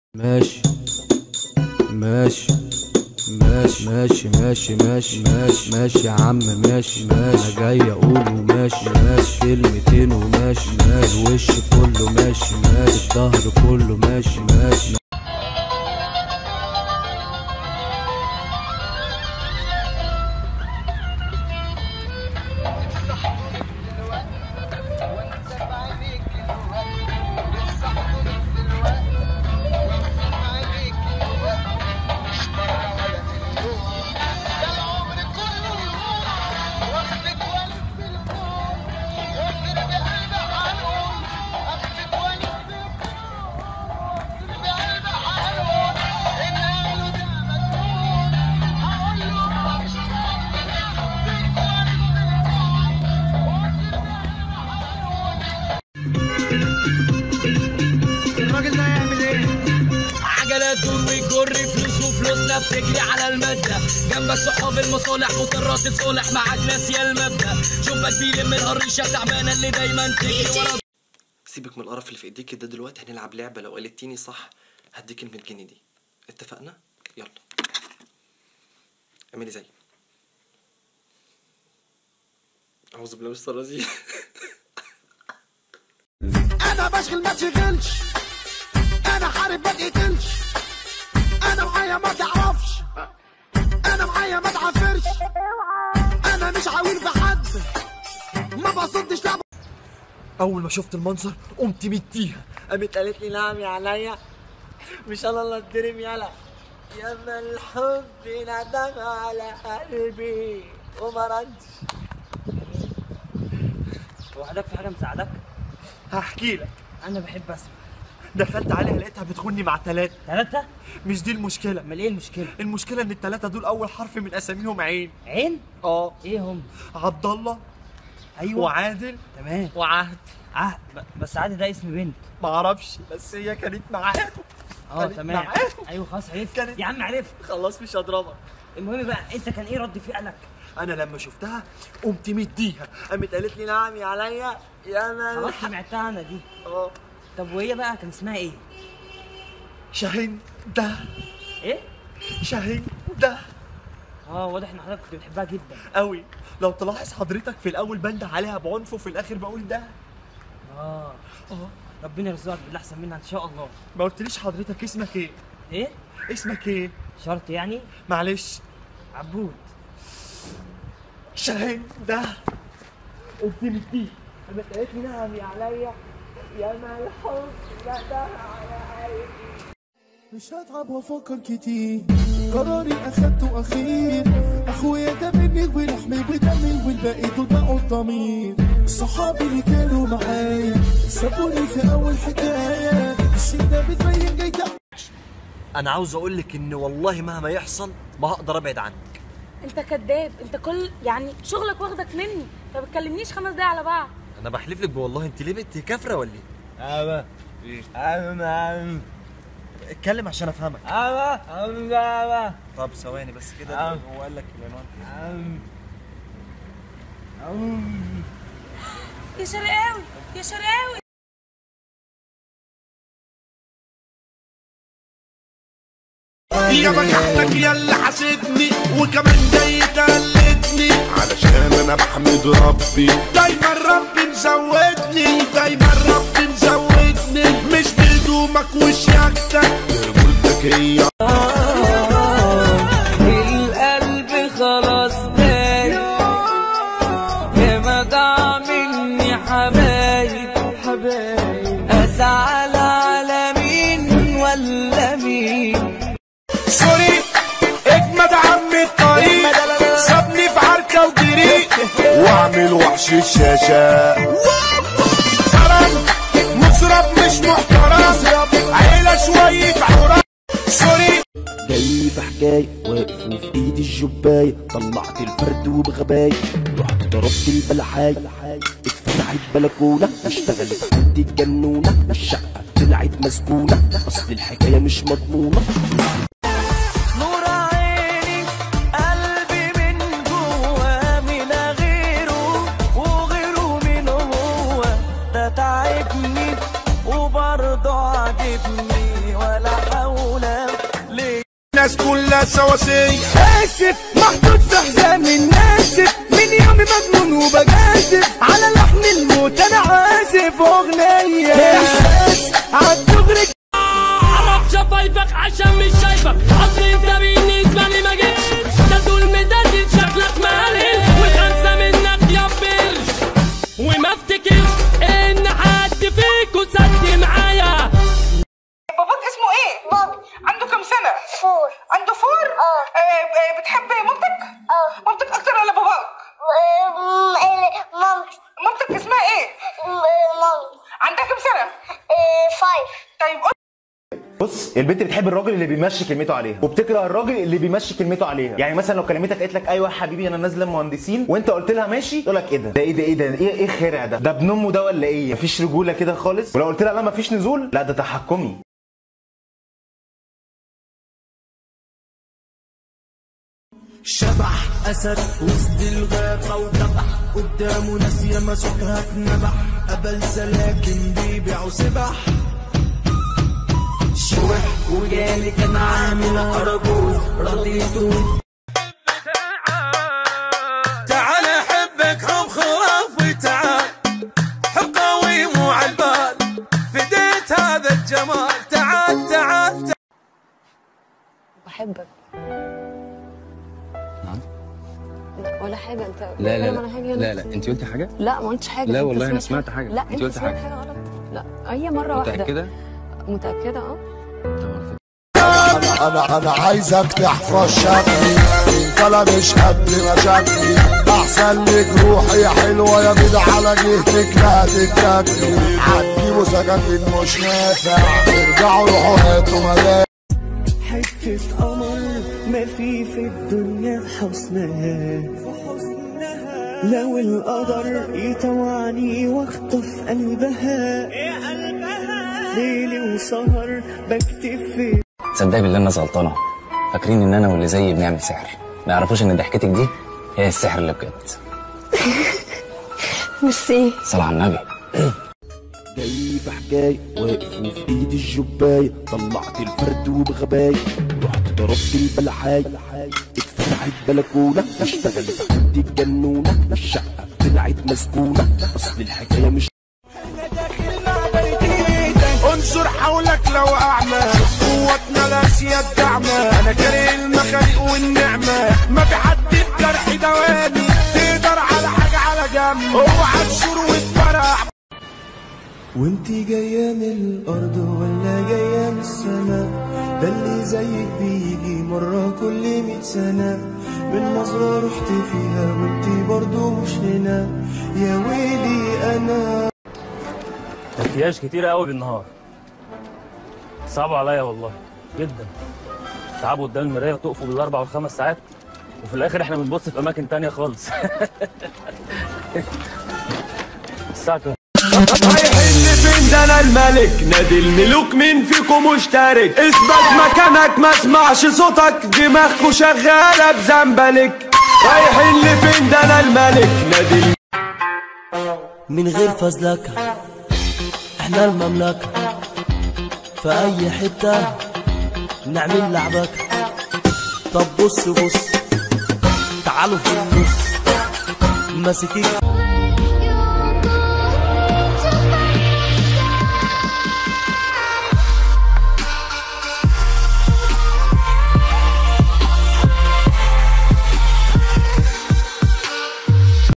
ماشي ماشي ماشي ماشي ماشي ماشي ماشي ماشي يا عم ماشي ماشي انا جاي اقول وماشي ماشي كلمتين وماشي ماشي الوش كله ماشي ماشي الظهر كله ماشي ماشي الراجل ده هيعمل ايه؟ عجلات دور ويجر فلوس وفلوسنا بتجري على المادة جنبك صحاب المصالح مضطرات تصالح معاك ناس يا المبدأ شوفك بيلم القريشة تعبانة اللي دايما تجري ورا سيبك من القرف اللي في ايديك ده دلوقتي هنلعب لعبة لو قالتيني صح هديك ال 100 جنيه دي اتفقنا؟ يلا اعملي زي اعوذ بالله من الشيطان الرجيم انا بشغل ما تشغلش انا حارب ما تقتلش انا معايا ما تعرفش انا معايا ما تعفرش انا مش عاوين بحد ما بصدش لا اول ما شفت المنظر قمت مديها قامت قالت لي نعم يا عليا مش انا اللي اتضرب يلا يا ما الحب ندم على قلبي وما ردش وحدك في حاجه مساعدك هحكي لك انا بحب اسمع دخلت عليها لقيتها بتغني مع ثلاثة ثلاثه مش دي المشكلة امال ايه المشكله المشكلة ان الثلاثة دول اول حرف من اساميهم عين عين اه ايه هم عبد الله ايوه وعادل تمام وعهد اه ب- بس عادي ده اسم بنت معرفش بس هي كانت معاهم اه كانت تمام معاهم. ايوه خلاص عرفت كانت- يا عم عرفت خلاص مش هضربك المهم بقى انت كان ايه رد فعلك انا لما شفتها قمت مديها قامت قالت لي نعم يا عليا يا خلاص مال سمعتها انا دي اه طب وهي بقى كان اسمها ايه شاهين ده ايه شاهين ده اه واضح ان حضرتك كنت بتحبها جدا قوي لو تلاحظ حضرتك في الاول بند عليها بعنف وفي الاخر بقول ده اه اه ربنا يرزقك باللي احسن منها ان شاء الله ما قلتليش حضرتك اسمك ايه ايه اسمك ايه شرط يعني معلش عبود شاهين ده قلت لي دي قامت قالت لي نعم يا عليا يا ما الحب ندم على قلبي مش هتعب وافكر كتير قراري اخدته اخير اخويا ده مني ولحمي ودمي والباقي دول بقوا الضمير صحابي اللي كانوا معايا سابوني في اول حكايه الشيء ده بتبين جاي انا عاوز اقول لك ان والله مهما يحصل ما هقدر ابعد عنك انت كذاب انت كل يعني شغلك واخدك مني ما بتكلمنيش خمس دقايق على بعض انا بحلف لك والله انت ليه بنت كافره ولا ايه ايوه ايوه اتكلم عشان افهمك ايوه ايوه طب ثواني بس كده هو قال لك العنوان يا شرقاوي يا شرقاوي يا بجحتك يا اللي حسدني وكمان جاي تقلدني علشان انا بحمد ربي دايما ربي مزودني دايما ربي مزودني مش بهدومك وشياكتك رجولتك هي القلب خلاص تايه يا ما ضاع مني حبايب حبايب ازعل على مين ولا مين سوري اجمد عم الطريق سابني في عركة وجريء واعمل وحش الشاشة حرام مصرف مش محترم عيلة شوية عرام سوري جاي بحكاية واقف وفي ايدي الجباية طلعت الفرد وبغباية رحت ضربت البلحاية اتفتحت بلكونة اشتغلت عندي الجنونة الشقة طلعت مسكونة اصل الحكاية مش مضمونة نور عيني قلبي من جوا من غيره وغيره من هو ده تعبني وبرضه عاجبني ولا حول الناس كلها سواسية اسف محطوط في حزام الناسف من يومي مجنون وبجازف على لحن الموت انا عازف اغنية احساس عالدغري عرف شفايفك عشان مش شايفك اصل انت بالنسبه لي ما جيتش ده طول مدلل شكلك مالي والخمسه منك يا برش وما افتكرش ان حد فيكو سد معايا باباك اسمه ايه؟ بابي عنده كام سنة؟ فور عنده فور؟ اه بتحب مامتك؟ اه مامتك أكتر ولا باباك؟ مامتي مامتك اسمها ايه؟ مامي عندها كام سنة؟ فايف طيب قول بص البنت بتحب الراجل اللي بيمشي كلمته عليها وبتكره الراجل اللي بيمشي كلمته عليها يعني مثلا لو كلمتك قالت لك ايوه يا حبيبي انا نازله مهندسين وانت قلت لها ماشي تقول لك ايه ده ده ايه ده ايه ده ايه ايه الخرع ده ده ابن امه ده ولا ايه مفيش رجوله كده خالص ولو قلت لها لا مفيش نزول لا ده تحكمي شبح اسد وسط الغابة وذبح قدامه ناس ياما سكها اتنبح قبل سلاكن بيبيعوا سبح شوح وجالي كان عامل أرجوز رضيته تعال احبك حب خرافي تعال حب قوي مو عالبال فديت هذا الجمال تعال تعال تعال بحبك لا ولا حاجة انت لا لا بتتكلم على حاجة لا أنا- لا لا انت قلتي حاجه لا ما قلتش حاجة لا انت والله أنا سمعت سمعت حاجة. لا انت انت قلت سمعت حاجة. حاجة غلط لا هي مرة واحدة متاكده متأكدة اه انا انا انا عايزك تحفظ شكلي انت لا مش قد مشاكلي احسن لك روحي يا حلوه يا بيض على جهتك لا تتاكلي عدي سكاكين مش نافع ارجعوا روحوا هاتوا ملاك حتة قمر ما في في الدنيا في حسنها لو القدر يطوعني واخطف قلبها ليلي وسهر بكتب في تصدقي بالله الناس غلطانه فاكرين ان انا واللي زيي بنعمل سحر ما يعرفوش ان ضحكتك دي هي السحر اللي بجد ميرسي صلى على النبي جاي في حكاية واقف وفي ايدي الجباية طلعت الفرد وبغباية رحت ضربت البلحاية اتفتحت بلكونة اشتغلت عندي الجنونة الشقة طلعت مسكونة اصل الحكاية مش انظر حولك لو اعمى قوتنا الاسياد دعمة انا كاره المخالق والنعمة ما في حد في جرحي دواني تقدر على حاجة على جنب اوعى تشور وتفرح وانتي جاية من الأرض ولا جاية من السماء ده اللي زيك بيجي مرة كل مية سنة من نظرة رحت فيها وانتي برضو مش هنا يا ويلي أنا مكياج كتير قوي بالنهار صعب عليا والله جدا تعبوا قدام المرايه وتقفوا بالاربع والخمس ساعات وفي الاخر احنا بنبص في اماكن تانية خالص الساعه كام رايحين لفين ده انا الملك نادي الملوك مين فيكم مشترك اثبت مكانك ما اسمعش صوتك دماغكوا شغاله بزنبلك رايحين لفين ده انا الملك نادي الم- من غير فزلكة احنا المملكة في أي حتة نعمل لعبكة طب بص بص تعالوا في النص ماسكين